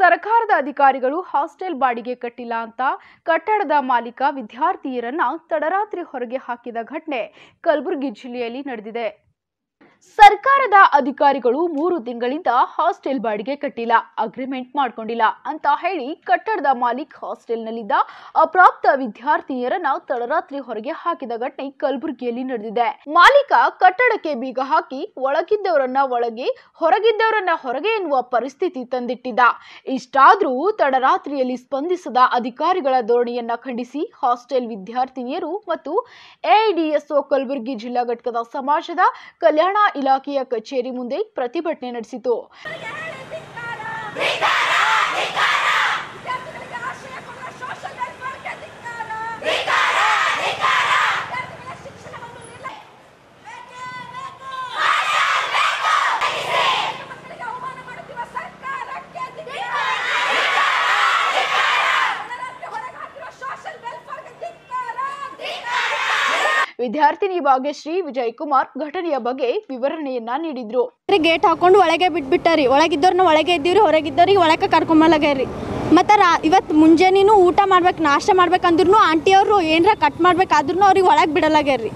ಸರ್ಕಾರದ ಅಧಿಕಾರಿಗಳು ಹಾಸ್ಟೆಲ್ ಬಾಡಿಗೆ ಕಟ್ಟಿಲ್ಲ ಅಂತ ಕಟ್ಟಡದ ಮಾಲೀಕ ವಿದ್ಯಾರ್ಥಿಯರನ್ನ ತಡರಾತ್ರಿ ಹೊರಗೆ ಹಾಕಿದ ಘಟನೆ ಕಲಬುರಗಿ ಜಿಲ್ಲೆಯಲ್ಲಿ ನಡೆದಿದೆ ಸರ್ಕಾರದ ಅಧಿಕಾರಿಗಳು ಮೂರು ತಿಂಗಳಿಂದ ಹಾಸ್ಟೆಲ್ ಬಾಡಿಗೆ ಕಟ್ಟಿಲ್ಲ ಅಗ್ರಿಮೆಂಟ್ ಮಾಡ್ಕೊಂಡಿಲ್ಲ ಅಂತ ಹೇಳಿ ಕಟ್ಟಡದ ಮಾಲೀಕ್ ಹಾಸ್ಟೆಲ್ನಲ್ಲಿದ್ದ ಅಪ್ರಾಪ್ತ ವಿದ್ಯಾರ್ಥಿನಿಯರನ್ನ ತಡರಾತ್ರಿ ಹೊರಗೆ ಹಾಕಿದ ಘಟನೆ ಕಲಬುರಗಿಯಲ್ಲಿ ನಡೆದಿದೆ ಮಾಲೀಕ ಕಟ್ಟಡಕ್ಕೆ ಬೀಗ ಹಾಕಿ ಒಳಗಿದ್ದವರನ್ನ ಒಳಗೆ ಹೊರಗಿದ್ದವರನ್ನ ಹೊರಗೆ ಎನ್ನುವ ಪರಿಸ್ಥಿತಿ ತಂದಿಟ್ಟಿದ್ದ ಇಷ್ಟಾದ್ರೂ ತಡರಾತ್ರಿಯಲ್ಲಿ ಸ್ಪಂದಿಸದ ಅಧಿಕಾರಿಗಳ ಧೋರಣೆಯನ್ನ ಖಂಡಿಸಿ ಹಾಸ್ಟೆಲ್ ವಿದ್ಯಾರ್ಥಿನಿಯರು ಮತ್ತು ಎಐಡಿಎಸ್ಒ ಕಲಬುರಗಿ ಜಿಲ್ಲಾ ಘಟಕದ ಸಮಾಜದ ಕಲ್ಯಾಣ ಇಲಾಖೆಯ ಕಚೇರಿ ಮುಂದೆ ಪ್ರತಿಭಟನೆ ನಡೆಸಿತು ವಿದ್ಯಾರ್ಥಿಗಳಿಗೆ ಆಶ್ರಯ ಕೊಡುವ ಸೋಷಿಯಲ್ ವೆಲ್ಫೇರ್ಗೆ ಧಿಕ್ಕಾರ ವಿದ್ಯಾರ್ಥಿಗಳ ಶಿಕ್ಷಣವನ್ನು ನಿರ್ಲಕ್ಷ್ಯ ಮಕ್ಕಳಿಗೆ ಅವಮಾನ ಮಾಡುತ್ತಿರುವ ಸರ್ಕಾರಕ್ಕೆ ಧಿಕ್ಕಾರ ತಡರಾತ್ರಿ ಹೊರಗೆ ಹಾಕಿರುವ ಸೋಷಿಯಲ್ ವೆಲ್ಫೇರ್ಗೆ ಧಿಕ್ಕಾರ ವಿದ್ಯಾರ್ಥಿನಿ ಭಾಗ್ಯಶ್ರೀ ವಿಜಯ್ ಕುಮಾರ್ ಘಟನೆಯ ಬಗ್ಗೆ ವಿವರಣೆಯನ್ನ ನೀಡಿದ್ರು ಗೇಟ್ ಹಾಕೊಂಡು ಒಳಗೆ ಬಿಟ್ಬಿಟ್ಟಾರಿ ಒಳಗಿದ್ದವ್ರನ್ನ ಒಳಗೆ ಇದ್ದೀವ್ರಿ ಹೊರಗಿದ್ದವ್ರಿಗೆ ಒಳಗೆ ಕರ್ಕೊಂಬಲಾಗ್ಯಾರಿ ಮತ್ತು ರಾ ಇವತ್ತು ಮುಂಜಾನೆನೂ ಊಟ ಮಾಡ್ಬೇಕು ನಾಷ್ಟ ಮಾಡ್ಬೇಕಂದ್ರೂ ಆಂಟಿಯವರು ಏನರ ಕಟ್ ಮಾಡ್ಬೇಕಾದ್ರೂ ಅವ್ರಿಗೆ ಒಳಗೆ ಬಿಡಲಾಗ್ಯಾರ್ರಿ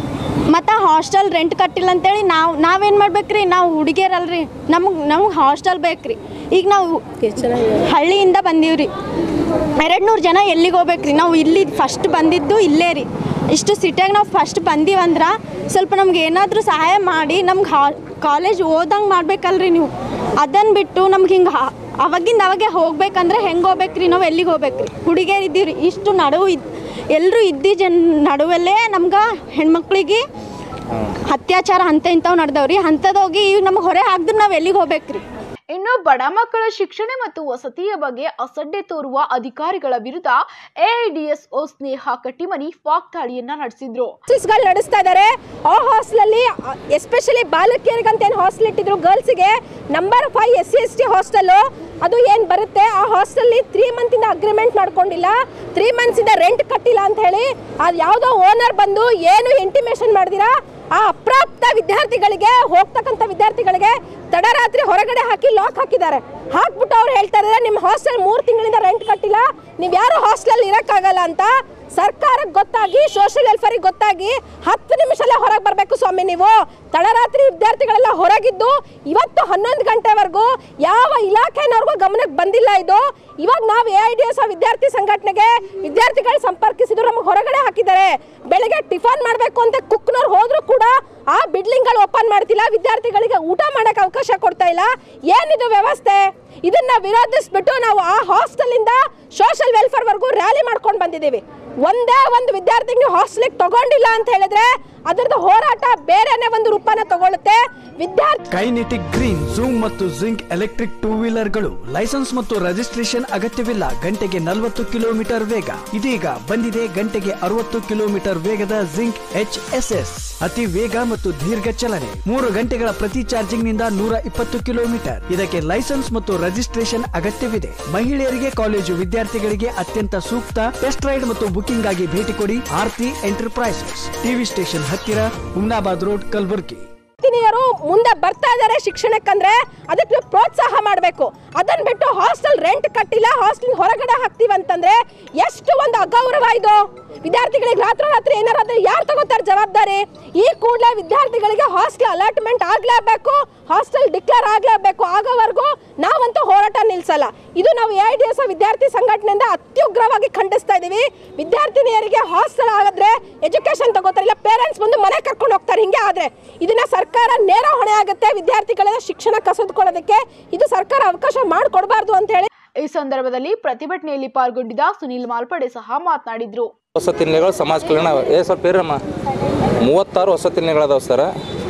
ಮತ್ತು ಹಾಸ್ಟೆಲ್ ರೆಂಟ್ ಕಟ್ಟಿಲ್ಲ ಅಂತೇಳಿ ನಾವು ನಾವೇನು ಮಾಡ್ಬೇಕ್ರಿ ನಾವು ಹುಡುಗಿಯರಲ್ರಿ ನಮಗೆ ನಮಗೆ ಹಾಸ್ಟೆಲ್ ಬೇಕ್ರಿ ಈಗ ನಾವು ಹಳ್ಳಿಯಿಂದ ಬಂದೀವ್ರಿ ಎರಡು ನೂರು ಜನ ಎಲ್ಲಿಗೆ ಹೋಗ್ಬೇಕ್ರಿ ನಾವು ಇಲ್ಲಿ ಫಸ್ಟ್ ಬಂದಿದ್ದು ಇಲ್ಲೇ ರೀ ಇಷ್ಟು ಸಿಟಿಯಾಗ ನಾವು ಫಸ್ಟ್ ಬಂದೀವಂದ್ರೆ ಸ್ವಲ್ಪ ನಮ್ಗೆ ಏನಾದರೂ ಸಹಾಯ ಮಾಡಿ ನಮ್ಗೆ ಹಾ ಕಾಲೇಜ್ ಓದಂಗೆ ಮಾಡ್ಬೇಕಲ್ರಿ ನೀವು ಅದನ್ನು ಬಿಟ್ಟು ನಮ್ಗೆ ಹಿಂಗೆ ಅವಾಗಿಂದ ಅವಾಗೆ ಹೋಗ್ಬೇಕಂದ್ರೆ ಹೆಂಗೆ ಹೋಗ್ಬೇಕ್ರಿ ನಾವು ಎಲ್ಲಿಗೆ ಹೋಗ್ಬೇಕ್ರಿ ಹುಡುಗಿಯರು ಇದ್ದೀವ್ರಿ ಇಷ್ಟು ನಡುವು ಇದ್ ಎಲ್ಲರೂ ಇದ್ದಿ ಜನ ನಡುವಲ್ಲೇ ನಮ್ಗೆ ಹೆಣ್ಮಕ್ಳಿಗೆ ಅತ್ಯಾಚಾರ ಅಂತ ಇಂಥವು ನಡೆದವ್ರಿ ಅಂಥದ್ದೋಗಿ ಇವ್ ನಮಗೆ ಹೊರೆ ಹಾಕಿದ್ರೆ ನಾವು ಎಲ್ಲಿಗೆ ಹೋಗ್ಬೇಕ್ರಿ ಇನ್ನು ಬಡ ಮಕ್ಕಳ ಶಿಕ್ಷಣ ಮತ್ತು ವಸತಿಯ ಬಗ್ಗೆ ಅಸಡ್ಡೆ ತೋರುವ ಅಧಿಕಾರಿಗಳ ವಿರುದ್ಧ ಎಐಡಿಎಸ್ಒ ಸ್ನೇಹ ಕಟ್ಟಿಮನಿ ವಾಗ್ದಾಳಿಯನ್ನ ನಡೆಸಿದ್ರು ಗಳು ನಡೆಸ್ತಾ ಇದ್ದಾರೆ ಆ ಹಾಸ್ಟೆಲಲ್ಲಿ ಎಸ್ಪೆಷಲಿ ಬಾಲಕಿಯರಿಗಂತ ಏನು ಹಾಸ್ಟೆಲ್ ಇಟ್ಟಿದ್ರು ಗರ್ಲ್ಸ್ಗೆ number five S C S T hostel ಅದು ಏನು ಬರುತ್ತೆ ಆ ಹಾಸ್ಟೆಲ್ಲಿ ತ್ರೀ ಮಂತಿಂದ ಅಗ್ರಿಮೆಂಟ್ ಮಾಡ್ಕೊಂಡಿಲ್ಲ ತ್ರೀ ಮಂತ್ಸಿಂದ ರೆಂಟ್ ಕಟ್ಟಿಲ್ಲ ಅಂತ ಹೇಳಿ ಅದು ಯಾವುದೋ ಓನರ್ ಬಂದು ಏನು ಇಂಟಿಮೇಷನ್ ಮಾಡ್ದಿರಾ ಆ ಅಪ್ರಾಪ್ತ ವಿದ್ಯಾರ್ಥಿಗಳಿಗೆ ಹೋಗ್ತಕ್ಕಂಥ ವಿದ್ಯಾರ್ಥಿಗಳಿಗೆ ತಡರಾತ್ರಿ ಹೊರಗಡೆ ಹಾಕಿ ಲಾಕ್ ಹಾಕಿದ್ದಾರೆ ಹಾಕ್ಬಿಟ್ಟು ಅವ್ರು ಹೇಳ್ತಾ ಇದ್ದಾರೆ ನಿಮ್ಮ ಹಾಸ್ಟೆಲ್ ಮೂರು ತಿಂಗಳಿಂದ ರೆಂಟ್ ಕಟ್ಟಿಲ್ಲ ನೀವು ಯಾರು ಹಾಸ್ಟೆಲ್ ಇರೋಕ್ಕಾಗಲ್ಲ ಅಂತ ಸರ್ಕಾರಕ್ಕೆ ಗೊತ್ತಾಗಿ ಸೋಷಿಯಲ್ ವೆಲ್ಫೇರಿಗೆ ಗೊತ್ತಾಗಿ ಹತ್ತು ನಿಮಿಷಲ್ಲೇ ಹೊರಗೆ ಬರಬೇಕು ಸ್ವಾಮಿ ನೀವು ತಡರಾತ್ರಿ ವಿದ್ಯಾರ್ಥಿಗಳೆಲ್ಲ ಹೊರಗಿದ್ದು ಇವತ್ತು ಹನ್ನೊಂದು ಗಂಟೆವರೆಗೂ ಯಾವ ಇಲಾಖೆನವ್ರಿಗೂ ಗಮನಕ್ಕೆ ಬಂದಿಲ್ಲ ಇದು ಇವಾಗ ನಾವು ಎ ಐ ಡಿ ಎಸ್ ವಿದ್ಯಾರ್ಥಿ ಸಂಘಟನೆಗೆ ವಿದ್ಯಾರ್ಥಿಗಳು ಸಂಪರ್ಕಿಸಿದ್ರು ನಮಗೆ ಹೊರಗಡೆ ಹಾಕಿದ್ದಾರೆ ಬೆಳಗ್ಗೆ ಟಿಫನ್ ಮಾಡಬೇಕು ಅಂತ ಕುಕ್ನವ್ರು ಹೋದ್ರು ಕೂಡ ಆ ಬಿಲ್ಡಿಂಗ್ಗಳು ಓಪನ್ ಮಾಡ್ತಿಲ್ಲ ವಿದ್ಯಾರ್ಥಿಗಳಿಗೆ ಊಟ ಮಾಡಕ್ಕೆ ಅವಕಾಶ ಕೊಡ್ತಾ ಇಲ್ಲ ಏನಿದು ವ್ಯವಸ್ಥೆ ಇದನ್ನ ವಿರೋಧಿಸ್ಬಿಟ್ಟು ನಾವು ಆ ಹಾಸ್ಟೆಲಿಂದ ಸೋಷಿಯಲ್ ವೆಲ್ಫೇರ್ವರೆಗೂ ರ್ಯಾಲಿ ಮಾಡ್ಕೊಂಡು ಬಂದಿದ್ದೀವಿ ಒಂದೇ ಒಂದು ವಿದ್ಯಾರ್ಥಿಗೆ ಹಾಸ್ಟೆಲಿಗೆ ತಗೊಂಡಿಲ್ಲ ಅಂತ ಹೇಳಿದ್ರೆ ಅದರದ್ದು ಹೋರಾಟ ಬೇರೆನೇ ಒಂದು ರೂಪನ ತಗೊಳುತ್ತೆ ವಿದ್ಯಾರ್ಥಿ ಕೈನೆಟಿಕ್ ಗ್ರೀನ್ ಝೂಮ್ ಮತ್ತು ಜಿಂಕ್ ಎಲೆಕ್ಟ್ರಿಕ್ ಟೂ ವೀಲರ್ಗಳು ಲೈಸೆನ್ಸ್ ಮತ್ತು ರಿಜಿಸ್ಟ್ರೇಷನ್ ಅಗತ್ಯವಿಲ್ಲ ಗಂಟೆಗೆ ನಲವತ್ತು ಕಿಲೋಮೀಟರ್ ವೇಗ ಇದೀಗ ಬಂದಿದೆ ಗಂಟೆಗೆ ಅರವತ್ತು ಕಿಲೋಮೀಟರ್ ವೇಗದ ಜಿಂಕ್ ಎಚ್ ಎಸ್ ಎಸ್ ಅತಿ ವೇಗ ಮತ್ತು ದೀರ್ಘ ಚಲನೆ ಮೂರು ಗಂಟೆಗಳ ಪ್ರತಿ ಚಾರ್ಜಿಂಗ್ ನಿಂದ ನೂರ ಇಪ್ಪತ್ತು ಕಿಲೋಮೀಟರ್ ಇದಕ್ಕೆ ಲೈಸೆನ್ಸ್ ಮತ್ತು ರಿಜಿಸ್ಟ್ರೇಷನ್ ಅಗತ್ಯವಿದೆ ಮಹಿಳೆಯರಿಗೆ ಕಾಲೇಜು ವಿದ್ಯಾರ್ಥಿಗಳಿಗೆ ಅತ್ಯಂತ ಸೂಕ್ತ ಟೆಸ್ಟ್ ರೈಡ್ ಮತ್ತು ಬುಕಿಂಗ್ ಆಗಿ ಭೇಟಿ ಕೊಡಿ ಆರ್ತಿ ಎಂಟರ್ಪ್ರೈಸಸ್ ಟಿವಿ ಸ್ಟೇಷನ್ ಹತ್ತಿರ ಹುಮ್ನಾಬಾದ್ ರೋಡ್ ಕಲಬುರ್ಗಿ ವಿದ್ಯಾರ್ಥಿನಿಯರು ಮುಂದೆ ಬರ್ತಾ ಇದ್ದಾರೆ ಶಿಕ್ಷಣಕ್ಕಂದ್ರೆ ಅದಕ್ಕೆ ನಾವು ಪ್ರೋತ್ಸಾಹ ಮಾಡಬೇಕು ಅದನ್ನ ಬಿಟ್ಟು ಹಾಸ್ಟೆಲ್ ರೆಂಟ್ ಕಟ್ಟಿಲ್ಲ ಹಾಸ್ಟೆಲ್ ಹೊರಗಡೆ ಹಾಕ್ತೀವಿ ಅಂತಂದ್ರೆ ಎಷ್ಟು ಒಂದು ಅಗೌರವ ಇದು ವಿದ್ಯಾರ್ಥಿಗಳಿಗೆ ರಾತ್ರೋರಾತ್ರಿ ಏನಾರಾದ್ರೆ ಯಾರು ತಗೋತಾರೆ ಜವಾಬ್ದಾರಿ ಈ ಕೂಡಲೇ ವಿದ್ಯಾರ್ಥಿಗಳಿಗೆ ಹಾಸ್ಟೆಲ್ ಅಲಾಟ್ಮೆಂಟ್ ಆಗ್ಲೇಬೇಕು ಹಾಸ್ಟೆಲ್ ಡಿಕ್ಲೇರ್ ಆಗ್ಲೇಬೇಕು ಆಗೋವರೆಗೂ ನಾವಂತೂ ಹೋರಾಟ ನಿಲ್ಸಲ್ಲ ಇದು ನಾವು ಎ ಐ ಡಿ ಎಸ್ ವಿದ್ಯಾರ್ಥಿ ಸಂಘಟನೆಯಿಂದ ಅತ್ಯುಗ್ರವಾಗಿ ಖಂಡಿಸ್ತಾ ಇದೀವಿ ವಿದ್ಯಾರ್ಥಿನಿಯರಿಗೆ ಹಾಸ್ಟೆಲ್ ಆಗಿದ್ರೆ ಎಜುಕೇಶನ್ ತಗೋತಾರೆ ಇಲ್ಲ ಪೇರೆಂಟ್ಸ್ ಬಂದು ಮನೆ ಕರ್ಕೊಂಡು ಹೋಗ್ತಾರೆ ಹಿಂಗೆ ಆದ್ರೆ ಇದನ್ನ ಸರ್ಕಾರ ನೇರ ಹೊಣೆ ಆಗುತ್ತೆ ವಿದ್ಯಾರ್ಥಿಗಳ ಶಿಕ್ಷಣ ಕಸಿದುಕೊಳ್ಳೋದಕ್ಕೆ ಇದು ಸರ್ಕಾರ ಅವಕಾಶ ಮಾಡಿಕೊಡ್ಬಾರ್ದು ಅಂತ ಹೇಳಿ ಈ ಸಂದರ್ಭದಲ್ಲಿ ಪ್ರತಿಭಟನೆಯಲ್ಲಿ ಪಾಲ್ಗೊಂಡಿದ್ದ ಸುನೀಲ್ ಮಾಲ್ಪಡೆ ಸಹ ಮಾತನಾಡಿದ್ರು ಹೊಸ ತಿನ್ನೆಗಳು ಸಮಾಜ ಕಲ್ಯಾಣ ಏ ಸ್ವಲ್ಪ ಇರಮ್ಮ ಮೂವತ್ತಾರು ಹೊಸ ತಿನ್ನೆಗಳದಾವೆ ಸರ್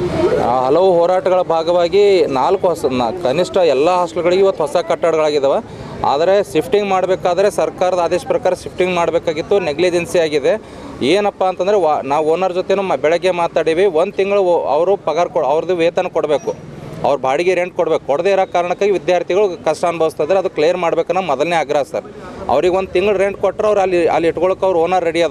ಆ ಹಲವು ಹೋರಾಟಗಳ ಭಾಗವಾಗಿ ನಾಲ್ಕು ಹೊಸ ನ- ಕನಿಷ್ಠ ಎಲ್ಲ ಹಾಸ್ಟೆಲ್ಗಳಿಗೆ ಇವತ್ತು ಹೊಸ ಕಟ್ಟಡಗಳಾಗಿದ್ದಾವೆ ಆದರೆ ಶಿಫ್ಟಿಂಗ್ ಮಾಡಬೇಕಾದ್ರೆ ಸರ್ಕಾರದ ಆದೇಶ ಪ್ರಕಾರ ಶಿಫ್ಟಿಂಗ್ ಮಾಡಬೇಕಾಗಿತ್ತು ನೆಗ್ಲಿಜೆನ್ಸಿ ಆಗಿದೆ ಏನಪ್ಪ ಅಂತಂದರೆ ವಾ ನಾವು ಓನರ್ ಜೊತೆನೂ ಮ ಬೆಳಗ್ಗೆ ಮಾತಾಡೀವಿ ಒಂದು ತಿಂಗಳು ಅವರು ಪಗಾರ ಕೊ ಅವ್ರದ್ದು ವೇತನ ಕೊಡಬೇಕು ಅವ್ರ ಬಾಡಿಗೆ ರೆಂಟ್ ಕೊಡ್ಬೇಕು ಕೊಡದೇ ಇರೋ ಕಾರಣಕ್ಕಾಗಿ ವಿದ್ಯಾರ್ಥಿಗಳು ಕಷ್ಟ ಅನುಭವಿಸ್ತಾ ಇದ್ದಾರೆ ಅದು ಕ್ಲಿಯರ್ ಮಾಡ್ಬೇಕನ್ನೋ ಮೊದಲನೇ ಆಗ್ರಹ ಸರ್ ಅವ್ರಿಗೆ ಒಂದು ತಿಂಗಳು ರೆಂಟ್ ಕೊಟ್ಟರೆ ಅವ್ರು ಅಲ್ಲಿ ಅಲ್ಲಿ ಇಟ್ಕೊಳಕ್ಕೆ ಅವ್ರು ಓನರ್ ರೆಡಿ ಅದಾರ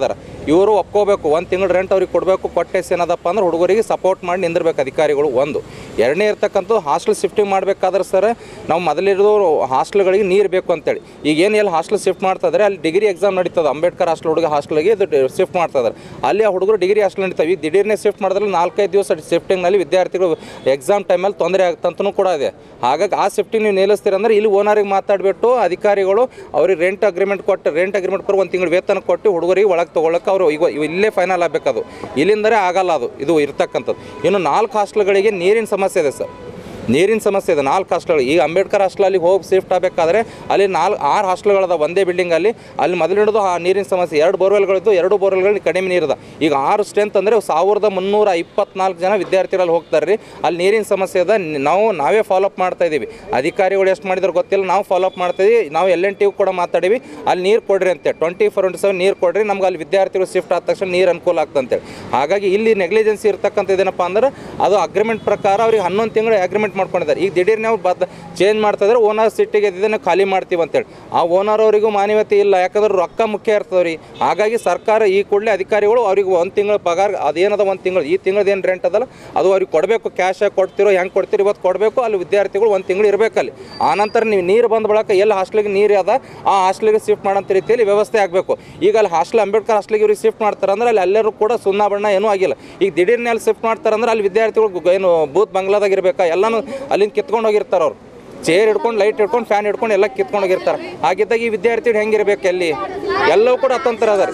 ಇವರು ಒಪ್ಕೋಬೇಕು ಒಂದು ತಿಂಗಳು ರೆಂಟ್ ಅವ್ರಿಗೆ ಕೊಡಬೇಕು ಕೊಟ್ಟೆಸ್ ಏನದಪ್ಪ ಅಂದ್ರೆ ಹುಡುಗರಿಗೆ ಸಪೋರ್ಟ್ ಮಾಡಿ ನಿಂದಿರ್ಬೇಕು ಅಧಿಕಾರಿಗಳು ಒಂದು ಎರಡನೇ ಇರ್ತಕ್ಕಂಥ ಹಾಸ್ಟೆಲ್ ಶಿಫ್ಟಿಂಗ್ ಮಾಡಬೇಕಾದ್ರೆ ಸರ್ ನಾವು ಮೊದಲಿರೋದು ಹಾಸ್ಟೆಲ್ಗಳಿಗೆ ನೀರು ಬೇಕು ಅಂತೇಳಿ ಈಗ ಏನು ಎಲ್ಲಿ ಹಾಸ್ಟೆಲ್ ಶಿಫ್ಟ್ ಮಾಡ್ತಿದ್ರೆ ಅಲ್ಲಿ ಡಿಗ್ರಿ ಎಕ್ಸಾಮ್ ನಡೀತದೆ ಅಂಬೇಡ್ಕರ್ ಹಾಸ್ಟೆಲ್ ಹುಡುಗ ಹಾಸ್ಟೆಲ್ಗೆ ಇದು ಶಿಫ್ಟ್ ಮಾಡ್ತಿದ್ದಾರೆ ಅಲ್ಲಿ ಆ ಹುಡುಗರು ಡಿಗ್ರಿ ಹಾಸ್ಟೆಲ್ ನಡೀತಾವೆ ಈಗ ದಿಢೀರ್ನೇ ಶಿಫ್ಟ್ ಮಾಡಿದ್ರೆ ನಾಲ್ಕೈದು ದಿವಸ ಶಿಫ್ಟಿಂಗ್ನಲ್ಲಿ ವಿದ್ಯಾರ್ಥಿಗಳು ಎಕ್ಸಾಮ್ ಟೈಮಲ್ಲಿ ತೊಂದರೆ ಆಗುತ್ತಂತನೂ ಕೂಡ ಇದೆ ಹಾಗಾಗಿ ಆ ಶಿಫ್ಟಿಂಗ್ ನೀವು ನಿಲ್ಲಿಸ್ತೀರಂದ್ರೆ ಇಲ್ಲಿ ಓನರಿಗೆ ಮಾತಾಡಿಬಿಟ್ಟು ಅಧಿಕಾರಿಗಳು ಅವ್ರಿಗೆ ರೆಂಟ್ ಅಗ್ರಿಮೆಂಟ್ ಕೊಟ್ಟು ರೆಂಟ್ ಅಗ್ರಿಮೆಂಟ್ ಕೊಟ್ಟು ಒಂದು ತಿಂಗಳು ವೇತನ ಕೊಟ್ಟು ಹುಡುಗರಿಗೆ ಒಳಗೆ ತೊಗೊಳಕ್ಕೆ ಅವರು ಈಗ ಇವ- ಇಲ್ಲೇ ಫೈನಲ್ ಆಗಬೇಕದು ಇಲ್ಲಿಂದಲೇ ಆಗಲ್ಲ ಅದು ಇದು ಇರ್ತಕ್ಕಂಥದ್ದು ಇನ್ನು ನಾಲ್ಕು ಹಾಸ್ಟೆಲ್ಗಳಿಗೆ ನೀರಿನ ಸಮಸ್ಯೆ ಇದೆ ಸರ್ ನೀರಿನ ಸಮಸ್ಯೆ ಇದೆ ನಾಲ್ಕು ಹಾಸ್ಟೆಲ್ ಈಗ ಅಂಬೇಡ್ಕರ್ ಹಾಸ್ಟೆಲಲ್ಲಿ ಹೋಗಿ ಶಿಫ್ಟ್ ಆಗಬೇಕಾದ್ರೆ ಅಲ್ಲಿ ನಾಲ್ಕು ಆರು ಹಾಸ್ಟೆಲ್ಗಳದ ಒಂದೇ ಬಿಲ್ಡಿಂಗಲ್ಲಿ ಅಲ್ಲಿ ಮೊದಲು ಹಿಡಿದು ಆ ನೀರಿನ ಸಮಸ್ಯೆ ಎರಡು ಬೋರ್ವೆಲ್ಗಳಿದ್ದು ಎರಡು ಬೋರ್ವೆಲ್ಗಳಲ್ಲಿ ಕಡಿಮೆ ನೀರಿದೆ ಈಗ ಆರು ಸ್ಟ್ರೆಂತ್ ಅಂದರೆ ಸಾವಿರದ ಮುನ್ನೂರ ಇಪ್ಪತ್ನಾಲ್ಕು ಜನ ವಿದ್ಯಾರ್ಥಿಗಳಲ್ಲಿ ಹೋಗ್ತಾರೆ ರೀ ಅಲ್ಲಿ ನೀರಿನ ಸಮಸ್ಯೆ ಇದೆ ನ್- ನಾವು ನಾವೇ ಫಾಲೋಅಪ್ ಮಾಡ್ತಾ ಇದ್ದೀವಿ ಅಧಿಕಾರಿಗಳು ಎಷ್ಟು ಮಾಡಿದ್ರು ಗೊತ್ತಿಲ್ಲ ನಾವು ಫಾಲೋಅಪ್ ಮಾಡ್ತಾ ಇದೀವಿ ನಾವು ಎಲ್ ಎನ್ ಟಿ ಕೂಡ ಮಾತಾಡೀವಿ ಅಲ್ಲಿ ನೀರು ಕೊಡ್ರಿ ಅಂತೆ ಟ್ವೆಂಟಿ ಫೋರ್ ಇಂಟು ಸೆವೆನ್ ನೀರು ಕೊಡ್ರಿ ನಮ್ಗೆ ಅಲ್ಲಿ ವಿದ್ಯಾರ್ಥಿಗಳು ಶಿಫ್ಟ್ ಆದ ತಕ್ಷಣ ನೀರು ಅನುಕೂಲ ಆಗ್ತದೆ ಅಂತೇಳಿ ಹಾಗಾಗಿ ಇಲ್ಲಿ ನೆಗ್ಲಿಜೆನ್ಸಿ ಇರ್ತಕ್ಕಂಥದ್ದು ಏನಪ್ಪ ಅಂದ್ರೆ ಅದು ಅಗ್ರಿಮೆಂಟ್ ಪ್ರಕಾರ ಅವ್ರಿಗೆ ಹನ್ನೊಂದು ತಿಂಗಳು ಅಗ್ರಿಮೆಂಟ್ ಮಾಡ್ಕೊಂಡಿದ್ದಾರೆ ಈಗ ದಿಢೀರ್ ನಾವು ಬದ್ ಚೇಂಜ್ ಮಾಡ್ತಿದ್ರೆ ಓನರ್ ಸಿಟ್ಟಿಗೆ ಇದನ್ನು ಖಾಲಿ ಮಾಡ್ತೀವಿ ಅಂತೇಳಿ ಆ ಓನರ್ ಅವರಿಗೂ ಮಾನ್ಯತೆ ಇಲ್ಲ ಯಾಕಂದ್ರೆ ರೊಕ್ಕ ಮುಖ್ಯ ಇರ್ತದೆ ರೀ ಹಾಗಾಗಿ ಸರ್ಕಾರ ಈ ಕೂಡಲೇ ಅಧಿಕಾರಿಗಳು ಅವ್ರಿಗೆ ಒಂದು ತಿಂಗಳ ಪಗಾರ ಅದೇನದ ಒಂದು ತಿಂಗಳು ಈ ತಿಂಗಳದ ಏನು ರೆಂಟ್ ಅದಲ್ಲ ಅದು ಅವ್ರಿಗೆ ಕೊಡಬೇಕು ಕ್ಯಾಶಾಗಿ ಕೊಡ್ತಿರೋ ಹೆಂಗೆ ಕೊಡ್ತೀರಿ ಇವತ್ತು ಕೊಡಬೇಕು ಅಲ್ಲಿ ವಿದ್ಯಾರ್ಥಿಗಳು ಒಂದು ತಿಂಗಳು ಇರಬೇಕಲ್ಲಿ ಆನಂತರ ನೀವು ನೀರು ಬಂದ ಬಳಕ ಎಲ್ಲಿ ಹಾಸ್ಟ್ಲಿಗೆ ನೀರು ಅದ ಆ ಹಾಸ್ಟ್ಲಿಗೆ ಶಿಫ್ಟ್ ಮಾಡೋಂಥ ರೀತಿಯಲ್ಲಿ ವ್ಯವಸ್ಥೆ ಆಗಬೇಕು ಈಗ ಅಲ್ಲಿ ಹಾಸ್ಟೆಲ್ ಅಂಬೇಡ್ಕರ್ ಹಾಸ್ಟ್ಲಿಗೆ ಇವ್ರಿಗೆ ಶಿಫ್ಟ್ ಮಾಡ್ತಾರೆ ಅಂದ್ರೆ ಅಲ್ಲಿ ಎಲ್ಲರೂ ಕೂಡ ಸುಣ್ಣ ಬಣ್ಣ ಏನೂ ಆಗಿಲ್ಲ ಈಗ ದಿಢೀರ್ನೆ ಅಲ್ಲಿ ಶಿಫ್ಟ್ ಮಾಡ್ತಾರೆ ಅಂದ್ರೆ ಅಲ್ಲಿ ವಿದ್ಯಾರ್ಥಿಗಳು ಗು- ಏನು ಬೂತ್ ಬಂಗ್ಲಾದಾಗ ಇರಬೇಕಾ ಎಲ್ಲನೂ ಅಲ್ಲಿಂದ ಕಿತ್ಕೊಂಡು ಹೋಗಿರ್ತಾರೆ ಅವ್ರು ಚೇರ್ ಹಿಡ್ಕೊಂಡು ಲೈಟ್ ಹಿಡ್ಕೊಂಡು ಫ್ಯಾನ್ ಹಿಡ್ಕೊಂಡು ಎಲ್ಲ ಕಿತ್ಕೊಂಡು ಹೋಗಿರ್ತಾರೆ ಹಾಗಿದ್ದಾಗ ಈ ವಿದ್ಯಾರ್ಥಿಗಳು ಹೆಂಗಿರ್ಬೇಕು ಎಲ್ಲಿ ಎಲ್ಲವೂ ಕೂಡ ಅತಂತ್ರ ಅದ ರೀ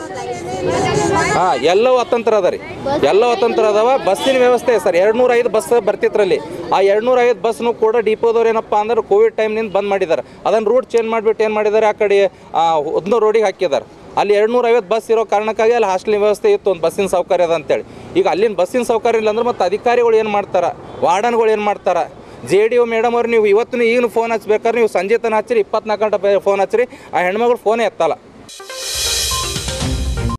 ಹಾಂ ಎಲ್ಲವೂ ಅತಂತ್ರ ಅದ ರೀ ಎಲ್ಲವೂ ಅತಂತ್ರ ಅದಾವ ಬಸ್ಸಿನ ವ್ಯವಸ್ಥೆ ಸರ್ ಎರಡು ನೂರ ಐದು ಬಸ್ ಬರ್ತಿತ್ರಲ್ಲಿ ಆ ಎರಡು ನೂರ ಐದು ಬಸ್ನು ಕೂಡ ಡಿಪೋದವ್ರು ಏನಪ್ಪ ಅಂದ್ರೆ ಕೋವಿಡ್ ಟೈಮ್ನಿಂದ ಬಂದ್ ಮಾಡಿದ್ದಾರೆ ಅದನ್ನು ರೂಟ್ ಚೇಂಜ್ ಮಾಡಿಬಿಟ್ಟು ಏನು ಮಾಡಿದ್ದಾರೆ ಆ ಕಡೆ ಉದ್ನೂರು ರೋಡಿಗೆ ಹಾಕಿದ್ದಾರೆ ಅಲ್ಲಿ ಎರಡು ನೂರ ಐವತ್ತು ಬಸ್ ಇರೋ ಕಾರಣಕ್ಕಾಗಿ ಅಲ್ಲಿ ಹಾಸ್ಟೆಲ್ ವ್ಯವಸ್ಥೆ ಇತ್ತು ಒಂದು ಬಸ್ಸಿನ ಸೌಕರ್ಯ ಅದ ಅಂತೇಳಿ ಈಗ ಅಲ್ಲಿನ ಬಸ್ಸಿನ ಸೌಕರ್ಯ ಇಲ್ಲ ಅಂದ್ರೆ ಮತ್ತೆ ಅಧಿಕಾರಿಗಳು ಏನು ಮಾಡ್ತಾರೆ ವಾರ್ಡನ್ಗಳು ಏನು ಮಾಡ್ತಾರೆ ಜೆ ಡಿ ಒ ಮೇಡಮ್ ಅವ್ರು ನೀವು ಇವತ್ತು ಈಗಲೂ ಫೋನ್ ಹಚ್ಬೇಕಾದ್ರೆ ನೀವು ಸಂಜೆ ತನಕ ಹಚ್ಚಿರಿ ಇಪ್ಪತ್ನಾಲ್ಕು ಗಂಟೆ ಫೋನ್ ಹಚ್ಚಿರಿ ಆ ಹೆಣ್ಮಗಳು ಫೋನೇ ಎತ್ತಲ್ಲ